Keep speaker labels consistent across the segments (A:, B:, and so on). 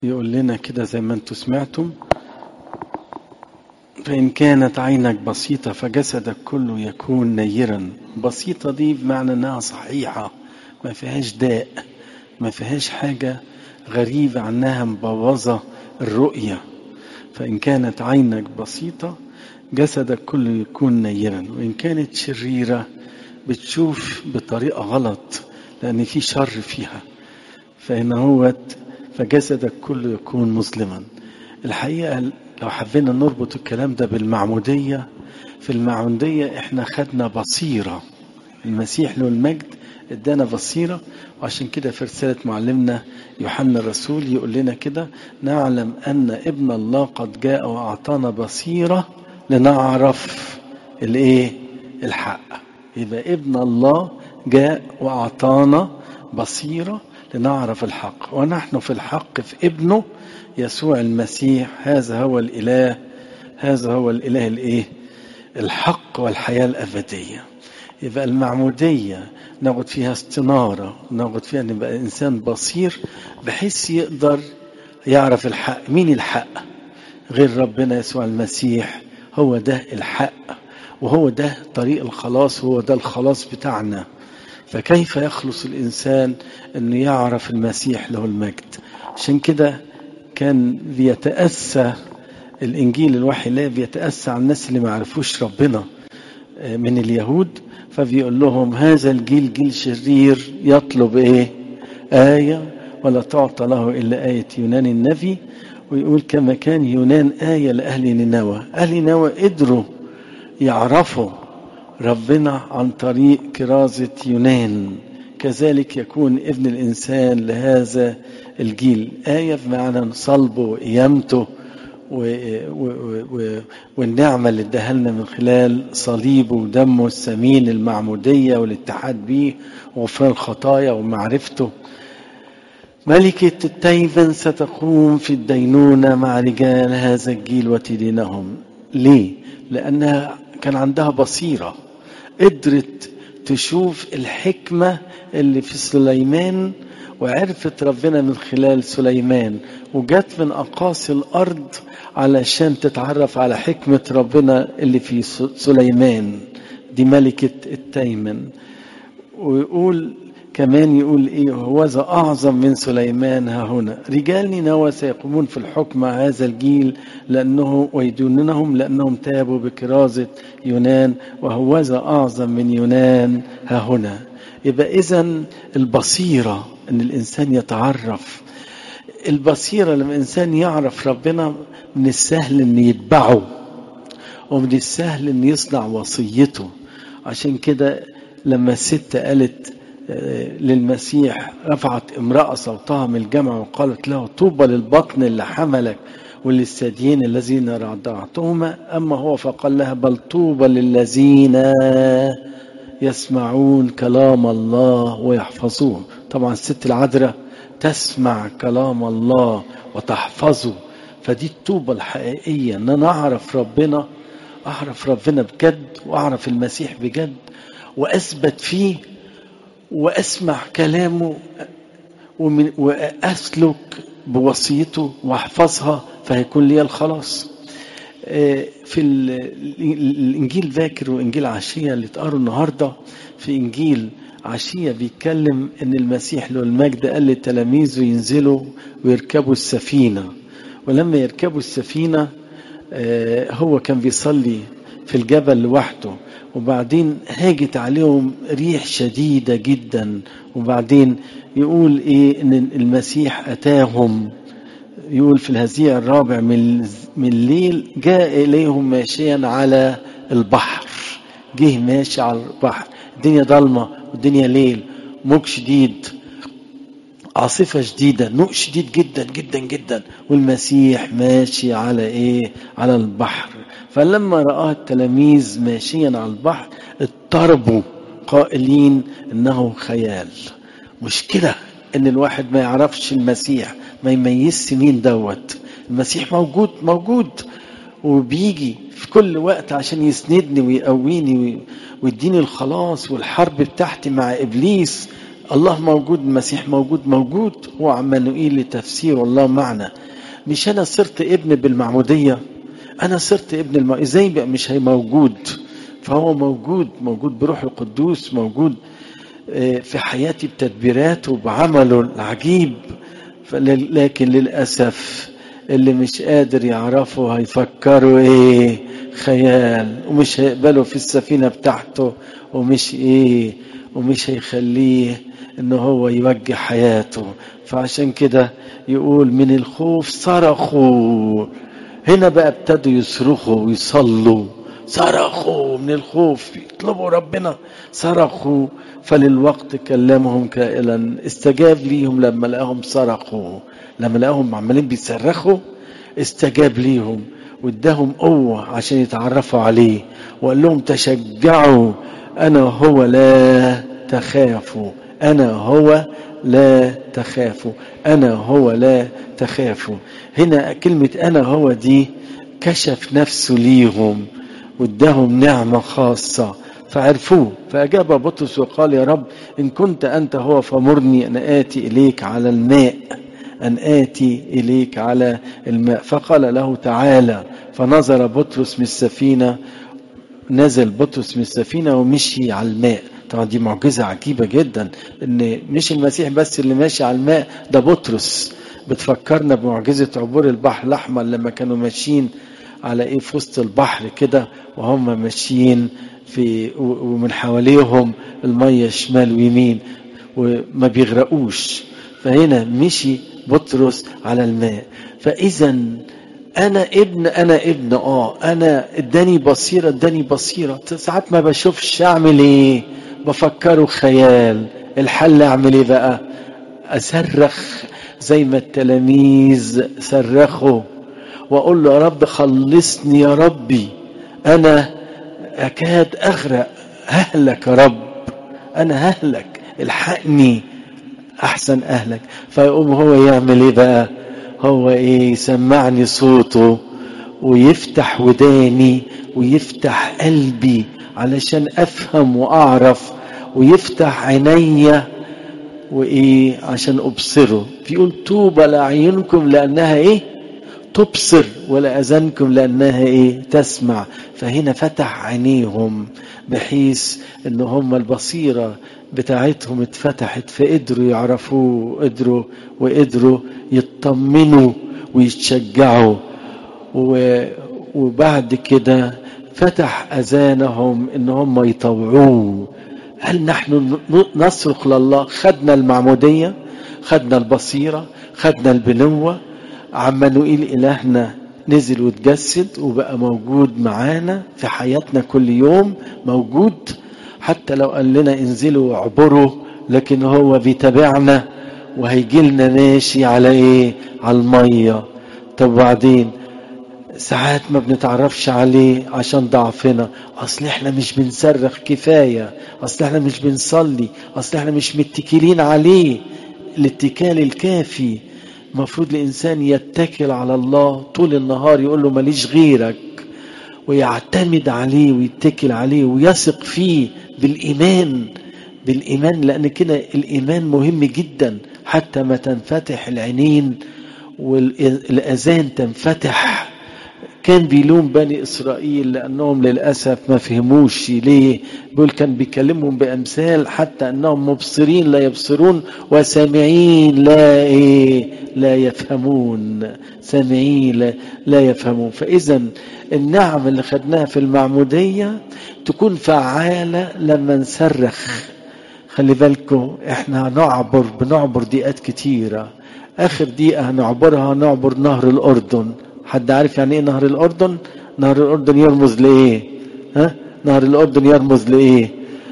A: يقول لنا كده زي ما انتم سمعتم فإن كانت عينك بسيطة فجسدك كله يكون نيرا بسيطة دي بمعنى أنها صحيحة ما فيهاش داء ما فيهاش حاجة غريبة عنها مبوظة الرؤية فإن كانت عينك بسيطة جسدك كله يكون نيرا وإن كانت شريرة بتشوف بطريقة غلط لأن في شر فيها فإن هو فجسدك كله يكون مظلما الحقيقة لو حبينا نربط الكلام ده بالمعمودية في المعمودية احنا خدنا بصيرة المسيح له المجد ادانا بصيرة وعشان كده في رسالة معلمنا يوحنا الرسول يقول لنا كده نعلم أن ابن الله قد جاء وأعطانا بصيرة لنعرف الايه الحق يبقى ابن الله جاء وأعطانا بصيرة لنعرف الحق ونحن في الحق في ابنه يسوع المسيح هذا هو الإله هذا هو الإله الإيه الحق والحياة الأبدية يبقى المعمودية ناخد فيها استنارة ناخد فيها نبقى إنسان بصير بحيث يقدر يعرف الحق مين الحق غير ربنا يسوع المسيح هو ده الحق وهو ده طريق الخلاص وهو ده الخلاص بتاعنا فكيف يخلص الإنسان أنه يعرف المسيح له المجد عشان كده كان بيتأسى الإنجيل الوحي لا بيتأسى على الناس اللي ما عرفوش ربنا من اليهود فبيقول لهم هذا الجيل جيل شرير يطلب إيه آية ولا تعطى له إلا آية يونان النبي ويقول كما كان يونان آية لأهل نينوى أهل نينوى قدروا يعرفوا ربنا عن طريق كرازة يونان كذلك يكون ابن الإنسان لهذا الجيل آية بمعنى صلبه وقيامته والنعمة اللي اداها لنا من خلال صليبه ودمه الثمين المعمودية والاتحاد به وغفران الخطايا ومعرفته ملكة التيبن ستقوم في الدينونة مع رجال هذا الجيل وتدينهم ليه؟ لأنها كان عندها بصيرة قدرت تشوف الحكمة اللي في سليمان وعرفت ربنا من خلال سليمان وجت من أقاصي الأرض علشان تتعرف على حكمة ربنا اللي في سليمان دي ملكة التيمن ويقول كمان يقول ايه هوذا اعظم من سليمان ها هنا رجال نينوى سيقومون في الحكم مع هذا الجيل لانه ويدونهم لانهم تابوا بكرازه يونان وهوذا اعظم من يونان ها هنا يبقى اذا البصيره ان الانسان يتعرف البصيره لما الانسان يعرف ربنا من السهل ان يتبعه ومن السهل ان يصنع وصيته عشان كده لما الست قالت للمسيح رفعت امرأة صوتها من الجمع وقالت له طوبى للبطن اللي حملك وللثديين الذين رضعتهما أما هو فقال لها بل طوبى للذين يسمعون كلام الله ويحفظوه طبعا الست العذراء تسمع كلام الله وتحفظه فدي الطوبة الحقيقية ان انا اعرف ربنا اعرف ربنا بجد واعرف المسيح بجد واثبت فيه واسمع كلامه ومن واسلك بوصيته واحفظها فهيكون لي الخلاص في الانجيل باكر وانجيل عشيه اللي اتقروا النهارده في انجيل عشيه بيتكلم ان المسيح له المجد قال لتلاميذه ينزلوا ويركبوا السفينه ولما يركبوا السفينه هو كان بيصلي في الجبل لوحده وبعدين هاجت عليهم ريح شديدة جدا وبعدين يقول ايه ان المسيح اتاهم يقول في الهزيع الرابع من من الليل جاء اليهم ماشيا على البحر جه ماشي على البحر الدنيا ضلمة والدنيا ليل موج شديد عاصفة شديدة نوء شديد جدا جدا جدا والمسيح ماشي على ايه على البحر فلما رآه التلاميذ ماشيا على البحر اضطربوا قائلين انه خيال مشكلة ان الواحد ما يعرفش المسيح ما يميزش مين دوت المسيح موجود موجود وبيجي في كل وقت عشان يسندني ويقويني ويديني الخلاص والحرب بتاعتي مع ابليس الله موجود المسيح موجود موجود هو عمانوئيل لتفسير الله معنا مش انا صرت ابن بالمعموديه انا صرت ابن الم... ازاي بقى مش هي موجود فهو موجود موجود بروح القدوس موجود في حياتي بتدبيراته بعمله العجيب لكن للاسف اللي مش قادر يعرفه هيفكروا ايه خيال ومش هيقبلوا في السفينه بتاعته ومش ايه ومش هيخليه ان هو يوجه حياته فعشان كده يقول من الخوف صرخوا هنا بقى ابتدوا يصرخوا ويصلوا صرخوا من الخوف يطلبوا ربنا صرخوا فللوقت كلمهم كائلا استجاب ليهم لما لقاهم صرخوا لما لقاهم عمالين بيصرخوا استجاب ليهم واداهم قوة عشان يتعرفوا عليه وقال لهم تشجعوا أنا هو لا تخافوا أنا هو لا تخافوا أنا هو لا تخافوا هنا كلمة أنا هو دي كشف نفسه ليهم واداهم نعمة خاصة فعرفوه فأجاب بطرس وقال يا رب إن كنت أنت هو فمرني أن آتي إليك على الماء أن آتي إليك على الماء فقال له تعالى فنظر بطرس من السفينة نزل بطرس من السفينة ومشي على الماء طبعا دي معجزة عجيبة جدا ان مش المسيح بس اللي ماشي على الماء ده بطرس بتفكرنا بمعجزة عبور البحر الأحمر لما كانوا ماشيين على ايه في وسط البحر كده وهم ماشيين في ومن حواليهم المية شمال ويمين وما بيغرقوش فهنا مشي بطرس على الماء فإذا انا ابن انا ابن اه انا اداني بصيره اداني بصيره ساعات ما بشوفش اعمل ايه بفكره خيال الحل اعمل ايه بقى اصرخ زي ما التلاميذ صرخوا واقول له يا رب خلصني يا ربي انا اكاد اغرق ههلك يا رب انا ههلك الحقني احسن اهلك فيقوم هو يعمل ايه بقى هو ايه يسمعني صوته ويفتح وداني ويفتح قلبي علشان افهم واعرف ويفتح عينيا وايه عشان ابصره بيقول طوبى لاعينكم لانها ايه تبصر ولاذانكم لانها ايه تسمع فهنا فتح عينيهم بحيث ان هم البصيره بتاعتهم اتفتحت فقدروا يعرفوه قدروا وقدروا يطمنوا ويتشجعوا وبعد كده فتح اذانهم ان هم يطوعوه هل نحن نصرخ لله خدنا المعموديه خدنا البصيره خدنا البنوه عمانوئيل الهنا نزل وتجسد وبقى موجود معانا في حياتنا كل يوم موجود حتى لو قال لنا انزلوا واعبروا لكن هو بيتابعنا وهيجي لنا ماشي على ايه على الميه طب وبعدين ساعات ما بنتعرفش عليه عشان ضعفنا اصل احنا مش بنصرخ كفايه اصل احنا مش بنصلي اصل احنا مش متكلين عليه الاتكال الكافي المفروض الانسان يتكل على الله طول النهار يقول له ماليش غيرك ويعتمد عليه ويتكل عليه ويثق فيه بالايمان بالايمان لان كده الايمان مهم جدا حتى ما تنفتح العينين والاذان تنفتح كان بيلوم بني اسرائيل لانهم للاسف ما فهموش ليه بيقول كان بيكلمهم بامثال حتى انهم مبصرين لا يبصرون وسامعين لا ايه لا يفهمون سامعين لا, لا يفهمون فاذا النعم اللي خدناها في المعموديه تكون فعاله لما نصرخ خلي بالكم احنا هنعبر بنعبر دقات كتيره اخر دقيقه هنعبرها هنعبر نهر الاردن حد عارف يعني ايه نهر الاردن نهر الاردن يرمز لايه ها نهر الاردن يرمز لايه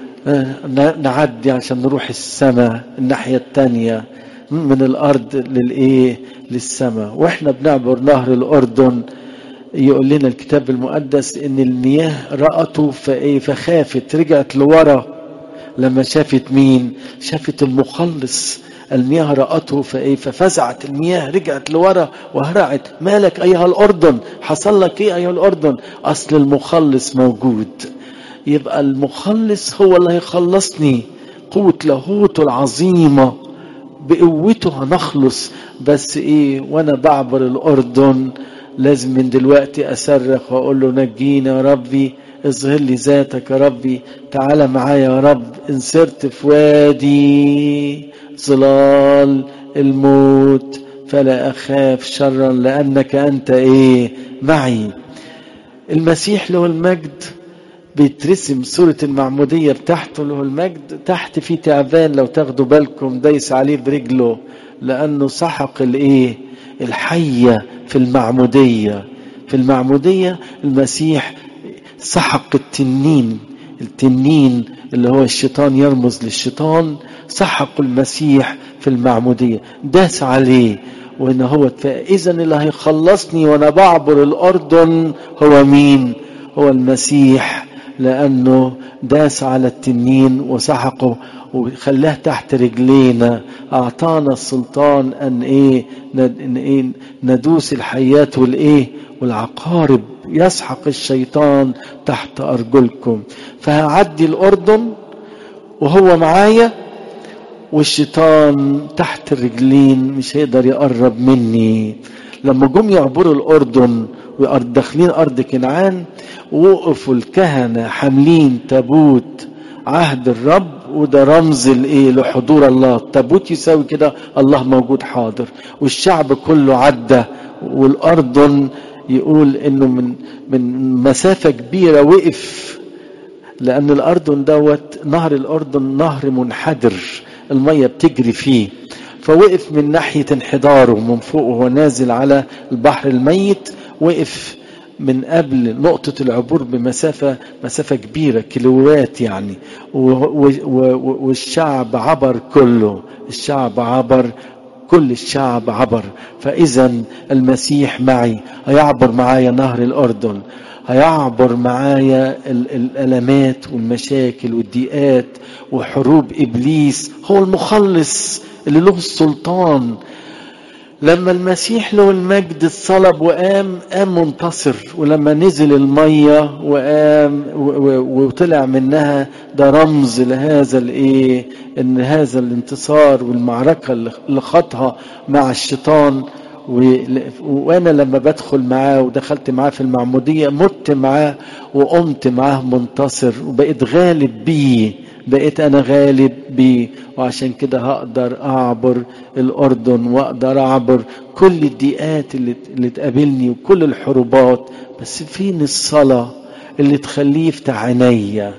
A: نعدي عشان نروح السماء الناحيه التانية من الارض للايه للسماء واحنا بنعبر نهر الاردن يقول لنا الكتاب المقدس ان المياه رأته فايه فخافت رجعت لورا لما شافت مين شافت المخلص المياه رأته فايه ففزعت المياه رجعت لورا وهرعت مالك ايها الاردن حصل لك ايه ايها الاردن اصل المخلص موجود يبقى المخلص هو اللي هيخلصني قوة لاهوته العظيمة بقوته هنخلص بس ايه وانا بعبر الاردن لازم من دلوقتي اصرخ واقول له نجينا يا ربي اظهر لي ذاتك يا ربي تعالى معايا يا رب ان سرت في وادي ظلال الموت فلا اخاف شرا لانك انت ايه معي المسيح له المجد بيترسم صورة المعمودية بتاعته له المجد تحت في تعبان لو تاخدوا بالكم دايس عليه برجله لأنه سحق الإيه الحية في المعمودية في المعمودية المسيح سحق التنين التنين اللي هو الشيطان يرمز للشيطان سحق المسيح في المعمودية داس عليه وإن هو فإذا اللي هيخلصني وأنا بعبر الأردن هو مين هو المسيح لأنه داس على التنين وسحقه وخلاه تحت رجلينا أعطانا السلطان أن إيه, إن إيه ندوس الحيات والإيه والعقارب يسحق الشيطان تحت أرجلكم فهعدي الأردن وهو معايا والشيطان تحت الرجلين مش هيقدر يقرب مني لما جم يعبروا الأردن وداخلين أرض كنعان وقفوا الكهنة حاملين تابوت عهد الرب وده رمز الايه لحضور الله التابوت يساوي كده الله موجود حاضر والشعب كله عدى والاردن يقول انه من من مسافه كبيره وقف لان الاردن دوت نهر الاردن نهر منحدر الميه بتجري فيه فوقف من ناحيه انحداره من فوق وهو نازل على البحر الميت وقف من قبل نقطة العبور بمسافة مسافة كبيرة كيلوات يعني والشعب عبر كله الشعب عبر كل الشعب عبر فإذا المسيح معي هيعبر معايا نهر الأردن هيعبر معايا الألمات والمشاكل والضيقات وحروب إبليس هو المخلص اللي له السلطان لما المسيح له المجد اتصلب وقام قام منتصر ولما نزل الميه وقام وطلع منها ده رمز لهذا الايه ان هذا الانتصار والمعركه اللي خاضها مع الشيطان وانا لما بدخل معاه ودخلت معاه في المعموديه مت معاه وقمت معاه منتصر وبقيت غالب بيه بقيت انا غالب بيه وعشان كده هقدر اعبر الاردن واقدر اعبر كل الضيقات اللي, اللي تقابلني وكل الحروبات بس فين الصلاه اللي تخليه يفتح عينيا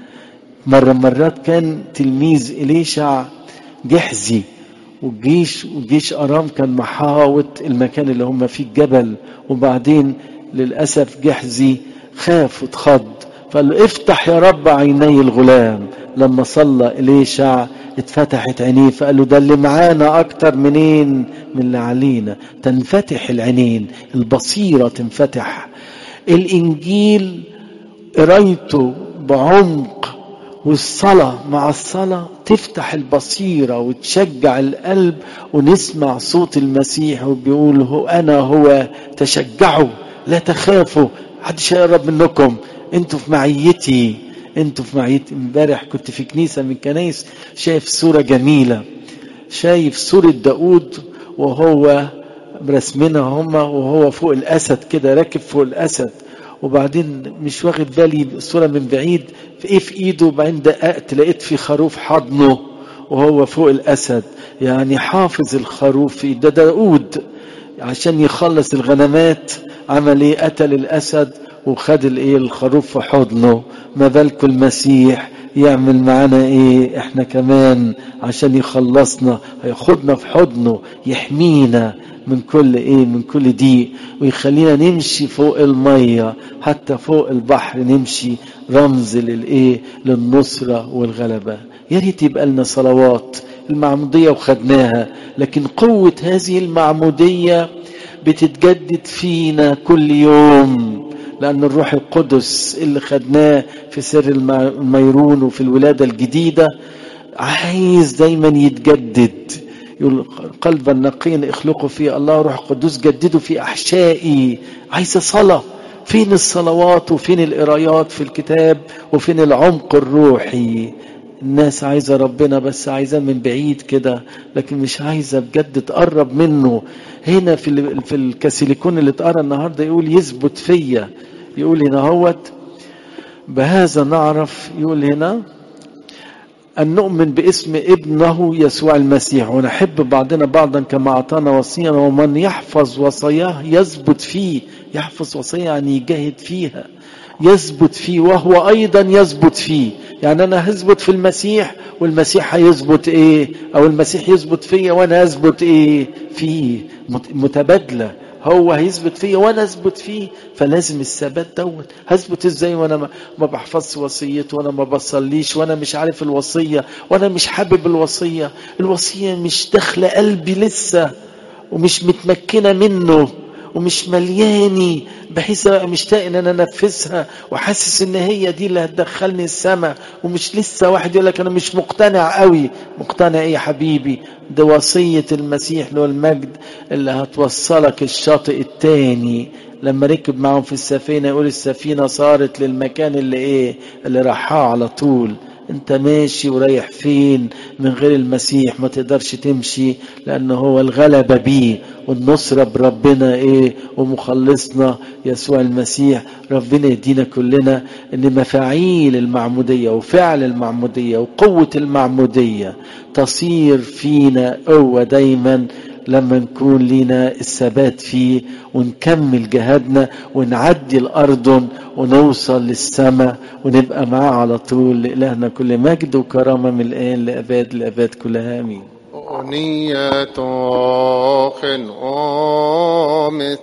A: مره مرات كان تلميذ اليشع جحزي والجيش وجيش ارام كان محاوط المكان اللي هم فيه الجبل وبعدين للاسف جحزي خاف واتخض فقال له افتح يا رب عيني الغلام لما صلى إليشع اتفتحت عينيه فقال له ده اللي معانا أكتر منين من اللي علينا تنفتح العينين البصيرة تنفتح الإنجيل قرايته بعمق والصلاة مع الصلاة تفتح البصيرة وتشجع القلب ونسمع صوت المسيح وبيقول هو أنا هو تشجعوا لا تخافوا محدش هيقرب منكم انتوا في معيتي انتوا في معيتي امبارح كنت في كنيسة من كنايس شايف صورة جميلة شايف صورة داود وهو مرسمينها هما وهو فوق الأسد كده راكب فوق الأسد وبعدين مش واخد بالي الصورة من بعيد في ايه في ايده وبعدين دققت لقيت في خروف حضنه وهو فوق الأسد يعني حافظ الخروف في ده داود عشان يخلص الغنمات عمل ايه قتل الأسد وخد الايه الخروف في حضنه ما بالكم المسيح يعمل معانا ايه احنا كمان عشان يخلصنا هياخدنا في حضنه يحمينا من كل ايه من كل ضيق ويخلينا نمشي فوق الميه حتى فوق البحر نمشي رمز للايه للنصره والغلبه يا ريت يبقى لنا صلوات المعموديه وخدناها لكن قوه هذه المعموديه بتتجدد فينا كل يوم لأن الروح القدس اللي خدناه في سر الميرون وفي الولادة الجديدة عايز دايما يتجدد يقول قلبا نقيا اخلقوا فيه الله روح قدوس جددوا في أحشائي عايزة صلاة فين الصلوات وفين القرايات في الكتاب وفين العمق الروحي الناس عايزة ربنا بس عايزاه من بعيد كده لكن مش عايزة بجد تقرب منه هنا في ال- في الكاسيليكون اللي اتقرا النهارده يقول يثبت فيا يقول هنا هوت بهذا نعرف يقول هنا أن نؤمن باسم ابنه يسوع المسيح ونحب بعضنا بعضا كما أعطانا وصيا ومن يحفظ وصاياه يثبت فيه يحفظ وصية يعني يجاهد فيها يثبت فيه وهو أيضا يثبت فيه يعني أنا هثبت في المسيح والمسيح هيثبت إيه أو المسيح يثبت فيا وأنا أثبت إيه فيه مت- متبادلة هو هيثبت فيا وانا اثبت فيه فلازم الثبات دوت هثبت ازاي وانا ما- ما بحفظش وصيته وانا ما بصليش وانا مش عارف الوصيه وانا مش حابب الوصيه الوصيه مش داخله قلبي لسه ومش متمكنه منه ومش ملياني بحيث ابقى مشتاق ان انا انفذها وحاسس ان هي دي اللي هتدخلني السماء ومش لسه واحد يقول لك انا مش مقتنع قوي مقتنع ايه يا حبيبي ده وصية المسيح له المجد اللي هتوصلك الشاطئ التاني لما ركب معهم في السفينة يقول السفينة صارت للمكان اللي ايه اللي راحاه على طول انت ماشي ورايح فين من غير المسيح ما تقدرش تمشي لان هو الغلبة بيه والنصرة بربنا ايه ومخلصنا يسوع المسيح ربنا يدينا كلنا ان مفاعيل المعمودية وفعل المعمودية وقوة المعمودية تصير فينا قوة دايما لما نكون لينا الثبات فيه ونكمل جهادنا ونعدي الأردن ونوصل للسماء ونبقى معاه على طول لإلهنا كل مجد وكرامة من الآن لأباد لأباد كلها آمين
B: أغنية خن أومت